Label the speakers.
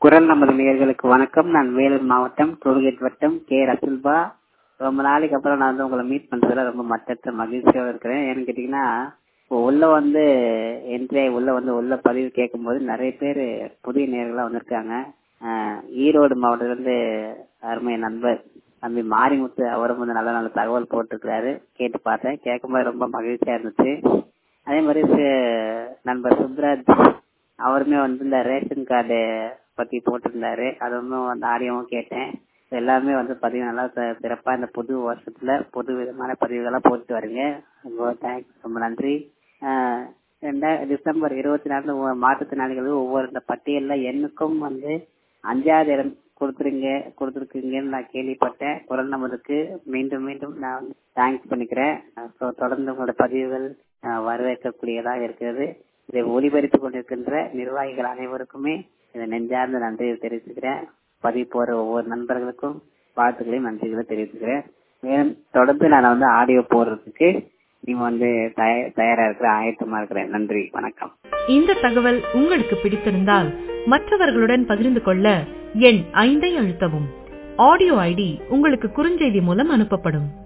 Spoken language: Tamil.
Speaker 1: குரல் நமது நேயர்களுக்கு வணக்கம் நான் வேலூர் மாவட்டம் டோல்கேட் வட்டம் கே ரசுல்பா ரொம்ப நாளைக்கு அப்புறம் நான் வந்து உங்களை மீட் பண்றதுல ரொம்ப மட்டற்ற மகிழ்ச்சியோட இருக்கிறேன் ஏன்னு கேட்டீங்கன்னா இப்போ உள்ள வந்து என்ட்ரி உள்ள வந்து உள்ள பதிவு கேட்கும்போது நிறைய பேர் புதிய நேர்களா வந்திருக்காங்க ஆஹ் ஈரோடு மாவட்டத்துல இருந்து அருமை நண்பர் தம்பி மாரிமுத்து அவரும் வந்து நல்ல நல்ல தகவல் போட்டிருக்கிறாரு கேட்டு பார்த்தேன் கேட்கும்போது ரொம்ப மகிழ்ச்சியா இருந்துச்சு அதே மாதிரி சு- நண்பர் சுப்ராஜ் அவருமே வந்து இந்த ரேஷன் கார்டு பத்தி போட்டிருந்தாரு அது ஒன்றும் அந்த ஆடியோவும் கேட்டேன் எல்லாமே வந்து பதிவு நல்லா சி- சிறப்பா இந்த புது வருஷத்துல புது விதமான பதிவுகளா போட்டு வரீங்க ரொம்ப தேங்க்ஸ் ரொம்ப நன்றி ஆஹ் ரெண்டா- டிசம்பர் இருபத்தி நாலு மாற்றுத்திறனாளிகள் ஒவ்வொரு இந்த பட்டியல்ல எண்ணுக்கும் வந்து அஞ்சாவது இடம் கொடுத்துருங்க கொடுத்துருக்கீங்கன்னு நான் கேள்விப்பட்டேன் குரல் நம்பருக்கு மீண்டும் மீண்டும் நான் தேங்க்ஸ் பண்ணிக்கிறேன் ஸோ தொடர்ந்து உங்களோட பதிவுகள் ஆஹ் வரவேற்கக்கூடியதாக இருக்கிறது இதை ஒளிபரப்பிக் கொண்டிருக்கின்ற நிர்வாகிகள் அனைவருக்குமே இதை நெஞ்சார்ந்த நன்றியை தெரிவிச்சுக்கிறேன் பதிவு போற ஒவ்வொரு நண்பர்களுக்கும் வாழ்த்துக்களையும் நன்றிகளை தெரிவிச்சுக்கிறேன் மேலும் தொடர்ந்து நான் வந்து ஆடியோ போடுறதுக்கு நீங்க வந்து தய- தயாரா இருக்கிற ஆயத்தமா இருக்கிறேன் நன்றி வணக்கம்
Speaker 2: இந்த தகவல் உங்களுக்கு பிடித்திருந்தால் மற்றவர்களுடன் பகிர்ந்து கொள்ள எண் ஐந்தை அழுத்தவும் ஆடியோ ஐடி உங்களுக்கு குறுஞ்செய்தி மூலம் அனுப்பப்படும்